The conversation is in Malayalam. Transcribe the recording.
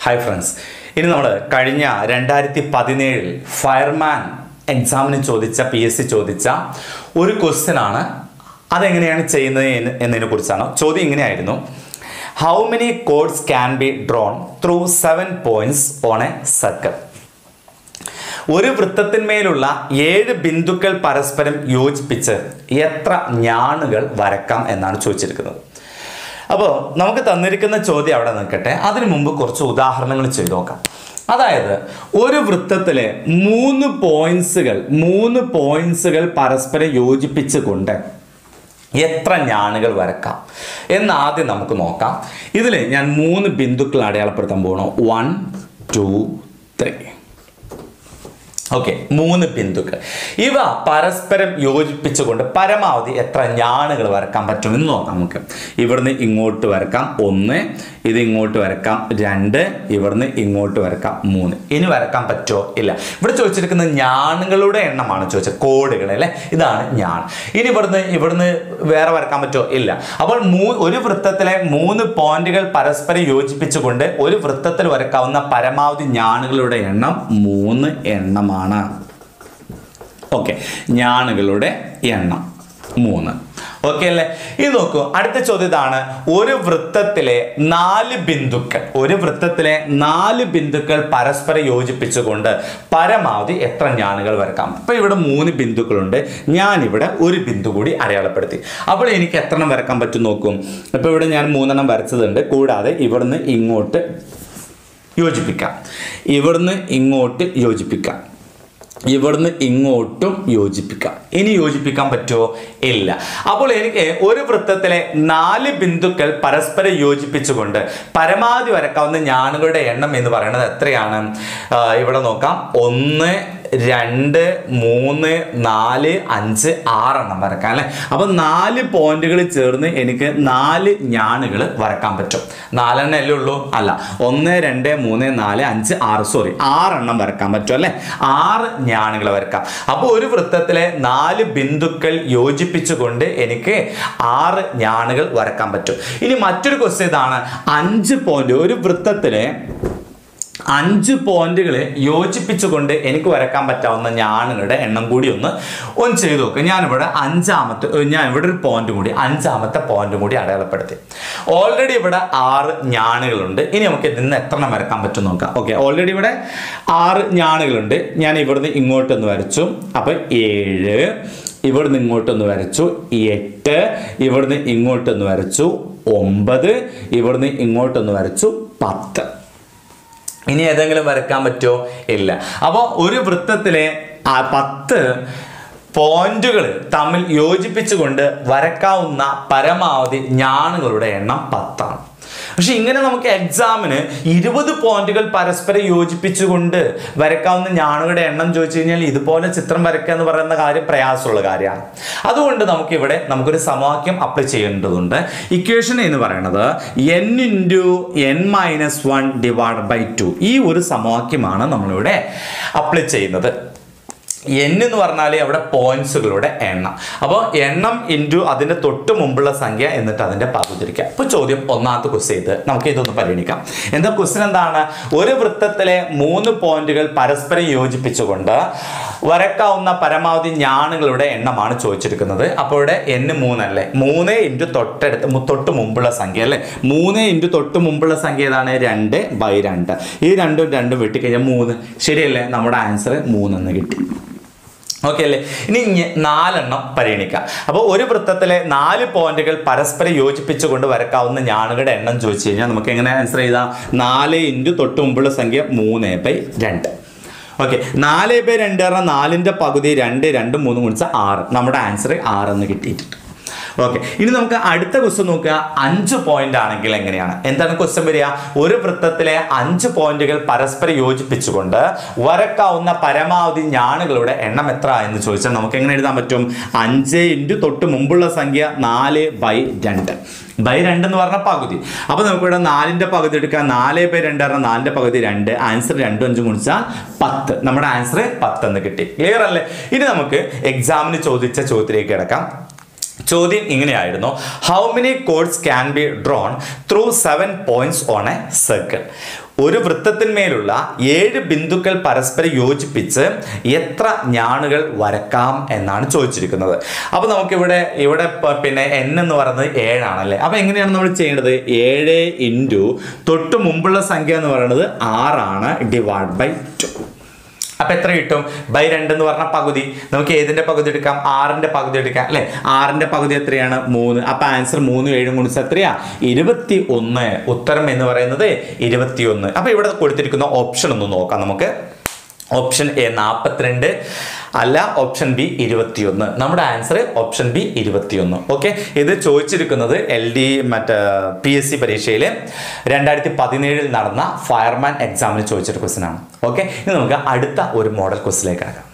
ഹായ് ഫ്രണ്ട്സ് ഇനി നമ്മൾ കഴിഞ്ഞ രണ്ടായിരത്തി പതിനേഴിൽ ഫയർമാൻ എക്സാമിന് ചോദിച്ച പി എസ് സി ചോദിച്ച ഒരു ക്വസ്റ്റ്യൻ ആണ് അതെങ്ങനെയാണ് ചെയ്യുന്നത് എന്ന് എന്നതിനെ കുറിച്ചാണ് ചോദ്യം ഇങ്ങനെയായിരുന്നു how many chords can be drawn through seven points on a circle ഒരു വൃത്തത്തിന്മേലുള്ള ഏഴ് ബിന്ദുക്കൾ പരസ്പരം യോജിപ്പിച്ച് എത്ര ഞാണുകൾ വരക്കാം എന്നാണ് ചോദിച്ചിരിക്കുന്നത് അപ്പോൾ നമുക്ക് തന്നിരിക്കുന്ന ചോദ്യം അവിടെ നിൽക്കട്ടെ അതിനു മുമ്പ് കുറച്ച് ഉദാഹരണങ്ങൾ ചെയ്തു നോക്കാം അതായത് ഒരു വൃത്തത്തിലെ മൂന്ന് പോയിന്റ്സുകൾ മൂന്ന് പോയിന്റ്സുകൾ പരസ്പരം യോജിപ്പിച്ചുകൊണ്ട് എത്ര ഞാണുകൾ വരക്കാം എന്ന് ആദ്യം നമുക്ക് നോക്കാം ഇതിൽ ഞാൻ മൂന്ന് ബിന്ദുക്കൾ അടയാളപ്പെടുത്താൻ പോകണം വൺ ടു ത്രീ ഓക്കെ മൂന്ന് ബിന്ദുക്കൾ ഇവ പരസ്പരം യോജിപ്പിച്ചുകൊണ്ട് പരമാവധി എത്ര ഞാണുകൾ വരക്കാൻ പറ്റും എന്ന് നോക്കാം നമുക്ക് ഇവിടുന്ന് ഇങ്ങോട്ട് വരക്കാം ഒന്ന് ഇത് ഇങ്ങോട്ട് വരക്കാം രണ്ട് ഇവിടുന്ന് ഇങ്ങോട്ട് വരക്കാം മൂന്ന് ഇനി വരക്കാൻ പറ്റുമോ ഇല്ല ഇവിടെ ചോദിച്ചിരിക്കുന്നത് ഞാണുകളുടെ എണ്ണമാണ് ചോദിച്ചത് കോഡുകൾ അല്ലേ ഇതാണ് ഞാൺ ഇനി ഇവിടുന്ന് ഇവിടുന്ന് വേറെ വരക്കാൻ പറ്റുമോ ഇല്ല അപ്പോൾ മൂ ഒരു വൃത്തത്തിലെ മൂന്ന് പോയിന്റുകൾ പരസ്പരം യോജിപ്പിച്ചുകൊണ്ട് ഒരു വൃത്തത്തിൽ വരക്കാവുന്ന പരമാവധി ഞാണുകളുടെ എണ്ണം മൂന്ന് എണ്ണമാണ് ഓക്കെ ഞാണുകളുടെ എണ്ണം മൂന്ന് ഓക്കെ അല്ലേ ഇത് നോക്കൂ അടുത്ത ചോദ്യം ഇതാണ് ഒരു വൃത്തത്തിലെ നാല് ബിന്ദുക്കൾ ഒരു വൃത്തത്തിലെ നാല് ബിന്ദുക്കൾ പരസ്പരം യോജിപ്പിച്ചുകൊണ്ട് പരമാവധി എത്ര ഞാണുകൾ വരക്കാം ഇപ്പൊ ഇവിടെ മൂന്ന് ബിന്ദുക്കളുണ്ട് ഞാനിവിടെ ഒരു ബിന്ദു കൂടി അടയാളപ്പെടുത്തി അപ്പോൾ എനിക്ക് എത്ര എണ്ണം വരക്കാൻ പറ്റും നോക്കും ഇപ്പൊ ഇവിടെ ഞാൻ മൂന്നെണ്ണം വരച്ചതുണ്ട് കൂടാതെ ഇവിടുന്ന് ഇങ്ങോട്ട് യോജിപ്പിക്കാം ഇവിടുന്ന് ഇങ്ങോട്ട് യോജിപ്പിക്കാം ഇവിടുന്ന് ഇങ്ങോട്ടും യോജിപ്പിക്കാം ഇനി യോജിപ്പിക്കാൻ പറ്റുമോ ഇല്ല അപ്പോൾ എനിക്ക് ഒരു വൃത്തത്തിലെ നാല് ബിന്ദുക്കൾ പരസ്പരം യോജിപ്പിച്ചുകൊണ്ട് പരമാവധി വരക്കാവുന്ന ഞാണുകളുടെ എണ്ണം എന്ന് പറയുന്നത് എത്രയാണ് ആ, ഇവിടെ നോക്കാം ഒന്ന് രണ്ട് മൂന്ന് നാല് അഞ്ച് ആറെണ്ണം വരക്കാം അല്ലേ അപ്പം നാല് പോയിന്റുകൾ ചേർന്ന് എനിക്ക് നാല് ഞാണുകൾ വരക്കാൻ പറ്റും നാലെണ്ണം അല്ലേ ഉള്ളൂ അല്ല ഒന്ന് രണ്ട് മൂന്ന് നാല് അഞ്ച് ആറ് സോറി ആറെണ്ണം വരക്കാൻ പറ്റും അല്ലേ ആറ് ഞാണുകൾ വരക്കാം അപ്പോൾ ഒരു വൃത്തത്തിലെ നാല് ബിന്ദുക്കൾ യോജിപ്പിച്ചുകൊണ്ട് എനിക്ക് ആറ് ഞാണുകൾ വരക്കാൻ പറ്റും ഇനി മറ്റൊരു ക്വസ്റ്റ്യൻ ഇതാണ് അഞ്ച് പോയിന്റ് ഒരു വൃത്തത്തിലെ അഞ്ച് പോയിന്റുകളെ യോജിപ്പിച്ചുകൊണ്ട് എനിക്ക് വരക്കാൻ പറ്റാവുന്ന ഞാണുകളുടെ എണ്ണം കൂടി ഒന്ന് ഒന്ന് ചെയ്തു നോക്കുക ഞാനിവിടെ അഞ്ചാമത്തെ ഏർ ഞാൻ ഇവിടെ ഒരു പോയിന്റ് കൂടി അഞ്ചാമത്തെ പോയിന്റ് കൂടി അടയാളപ്പെടുത്തി ഓൾറെഡി ഇവിടെ ആറ് ഞാണുകളുണ്ട് ഇനി നമുക്ക് ഇതിൽ നിന്ന് എത്ര എണ്ണം വരക്കാൻ പറ്റും നോക്കാം ഓക്കെ ഓൾറെഡി ഇവിടെ ആറ് ഞാണുകളുണ്ട് ഞാൻ ഇവിടുന്ന് ഇങ്ങോട്ടൊന്ന് വരച്ചു അപ്പൊ ഏഴ് ഇവിടുന്ന് ഇങ്ങോട്ടൊന്ന് വരച്ചു എട്ട് ഇവിടുന്ന് ഇങ്ങോട്ടൊന്ന് വരച്ചു ഒമ്പത് ഇവിടുന്ന് ഇങ്ങോട്ടൊന്ന് വരച്ചു പത്ത് ഇനി ഏതെങ്കിലും വരക്കാൻ പറ്റുമോ ഇല്ല അപ്പോൾ ഒരു വൃത്തത്തിലെ ആ പത്ത് പോയിന്റുകൾ തമ്മിൽ യോജിപ്പിച്ചുകൊണ്ട് വരക്കാവുന്ന പരമാവധി ഞാണുകളുടെ എണ്ണം പത്താണ് പക്ഷെ ഇങ്ങനെ നമുക്ക് എക്സാമിന് ഇരുപത് പോയിന്റുകൾ പരസ്പരം യോജിപ്പിച്ചുകൊണ്ട് വരക്കാവുന്ന ഞാണുകളുടെ എണ്ണം ചോദിച്ചു കഴിഞ്ഞാൽ ഇതുപോലെ ചിത്രം വരയ്ക്കുക എന്ന് പറയുന്ന കാര്യം പ്രയാസമുള്ള കാര്യമാണ് അതുകൊണ്ട് നമുക്ക് ഇവിടെ നമുക്കൊരു സമവാക്യം അപ്ലൈ ചെയ്യേണ്ടതുണ്ട് ഇക്വേഷൻ എന്ന് പറയുന്നത് n into n minus one divide by two ഈ ഒരു സമവാക്യമാണ് നമ്മളിവിടെ അപ്ലൈ ചെയ്യുന്നത് എൻ എന്ന് പറഞ്ഞാൽ അവിടെ പോയിന്റ്സുകളുടെ എണ്ണം അപ്പോൾ എണ്ണം ഇൻറ്റു അതിൻ്റെ തൊട്ട് മുമ്പുള്ള സംഖ്യ എന്നിട്ട് അതിൻ്റെ പകുതിരിക്കുക ഇപ്പോൾ ചോദ്യം ഒന്നാമത്തെ ക്വസ്റ്റ്യൻ ഇത് നമുക്ക് ഇതൊന്ന് പരിഗണിക്കാം എന്താ ക്വസ്റ്റ്യൻ എന്താണ് ഒരു വൃത്തത്തിലെ മൂന്ന് പോയിന്റുകൾ പരസ്പരം യോജിപ്പിച്ചുകൊണ്ട് വരക്കാവുന്ന പരമാവധി ഞാണുകളുടെ എണ്ണമാണ് ചോദിച്ചിരിക്കുന്നത് അപ്പോൾ ഇവിടെ എൻ മൂന്നല്ലേ മൂന്ന് ഇൻറ്റു തൊട്ടടുത്ത് മു- തൊട്ട് മുമ്പുള്ള സംഖ്യ അല്ലേ മൂന്ന് ഇൻറ്റു തൊട്ട് മുമ്പുള്ള സംഖ്യ ഏതാണ് രണ്ട് ബൈ രണ്ട് ഈ രണ്ടും രണ്ടും വെട്ടിക്കഴിഞ്ഞാൽ മൂന്ന് ശരിയല്ലേ നമ്മുടെ ആൻസർ മൂന്നെന്ന് കിട്ടി ഓക്കെ അല്ലേ ഇനി ഞ- നാലെണ്ണം പരിഗണിക്കാം അപ്പോൾ ഒരു വൃത്തത്തിലെ നാല് പോയിന്റുകൾ പരസ്പരം യോജിപ്പിച്ചുകൊണ്ട് വരക്കാവുന്ന ഞാണുകളുടെ എണ്ണം ചോദിച്ചു കഴിഞ്ഞാൽ നമുക്ക് എങ്ങനെ ആൻസർ ചെയ്താൽ നാല് ഇൻറ്റു തൊട്ട് മുമ്പുള്ള സംഖ്യ മൂന്ന് ബൈ രണ്ട് ഓക്കെ നാല് ബൈ രണ്ട് പറഞ്ഞാൽ നാലിൻ്റെ പകുതി രണ്ട് രണ്ട് മൂന്ന് ഗുണിച്ച ആറ് നമ്മുടെ ആൻസർ ആറെന്ന് കിട്ടിയിട്ടുണ്ട് ഓക്കെ ഇനി നമുക്ക് അടുത്ത ക്വസ്റ്റ്യൻ നോക്കുക അഞ്ച് പോയിന്റ് ആണെങ്കിൽ എങ്ങനെയാണ് എന്താണ് ക്വസ്റ്റ്യൻ വരിക ഒരു വൃത്തത്തിലെ അഞ്ച് പോയിന്റുകൾ പരസ്പരം യോജിപ്പിച്ചുകൊണ്ട് വരക്കാവുന്ന പരമാവധി ഞാണുകളുടെ എണ്ണം എത്ര എന്ന് ചോദിച്ചാൽ നമുക്ക് എങ്ങനെ എഴുതാൻ പറ്റും അഞ്ച് ഇൻറ്റു തൊട്ട് മുമ്പുള്ള സംഖ്യ നാല് ബൈ രണ്ട് ബൈ രണ്ട് എന്ന് പറഞ്ഞാൽ പകുതി അപ്പോൾ നമുക്കിവിടെ നാലിൻ്റെ പകുതി എടുക്കാം നാല് ബൈ രണ്ട് പറഞ്ഞാൽ നാലിൻ്റെ പകുതി രണ്ട് ആൻസർ രണ്ടും അഞ്ചും ഗുണിച്ചാൽ പത്ത് നമ്മുടെ ആൻസർ പത്ത് എന്ന് കിട്ടി ക്ലിയർ അല്ലേ ഇനി നമുക്ക് എക്സാമിന് ചോദിച്ച ചോദ്യത്തിലേക്ക് കിടക്കാം ചോദ്യം ഇങ്ങനെയായിരുന്നു how many chords can be drawn through seven points on a circle ഒരു വൃത്തത്തിന്മേലുള്ള ഏഴ് ബിന്ദുക്കൾ പരസ്പരം യോജിപ്പിച്ച് എത്ര ഞാണുകൾ വരക്കാം എന്നാണ് ചോദിച്ചിരിക്കുന്നത് അപ്പോൾ നമുക്കിവിടെ ഇവിടെ പ- പിന്നെ എൻ എന്ന് പറയുന്നത് ഏഴാണല്ലേ അപ്പോൾ എങ്ങനെയാണ് നമ്മൾ ചെയ്യേണ്ടത് ഏഴ് ഇൻറ്റു തൊട്ട് മുമ്പുള്ള സംഖ്യ എന്ന് പറയുന്നത് ആറാണ് ഡിവൈഡ് ബൈ ടു അപ്പൊ എത്ര കിട്ടും ബൈ രണ്ട് എന്ന് പറഞ്ഞ പകുതി നമുക്ക് ഏതിന്റെ പകുതി എടുക്കാം ആറിന്റെ പകുതി എടുക്കാം അല്ലെ ആറിന്റെ പകുതി എത്രയാണ് മൂന്ന് അപ്പൊ ആൻസർ മൂന്ന് ഏഴും ഗുണിച്ച് എത്രയാ ഇരുപത്തി ഒന്ന് ഉത്തരം എന്ന് പറയുന്നത് ഇരുപത്തി ഒന്ന് അപ്പൊ ഇവിടെ കൊടുത്തിരിക്കുന്ന ഓപ്ഷൻ ഒന്ന് നോക്കാം നമുക്ക് ഓപ്ഷൻ എ നാൽപ്പത്തിരണ്ട് അല്ല ഓപ്ഷൻ ബി ഇരുപത്തിയൊന്ന് നമ്മുടെ ആൻസർ ഓപ്ഷൻ ബി ഇരുപത്തിയൊന്ന് ഓക്കെ ഇത് ചോദിച്ചിരിക്കുന്നത് എൽ ഡി മറ്റേ പി എസ് സി പരീക്ഷയിൽ രണ്ടായിരത്തി പതിനേഴിൽ നടന്ന ഫയർമാൻ എക്സാമിന് ചോദിച്ചൊരു ക്വസ്റ്റൻ ആണ് ഓക്കെ ഇനി നമുക്ക് അടുത്ത ഒരു മോഡൽ ക്വസ്റ്റിലേക്ക് കിടക്കാം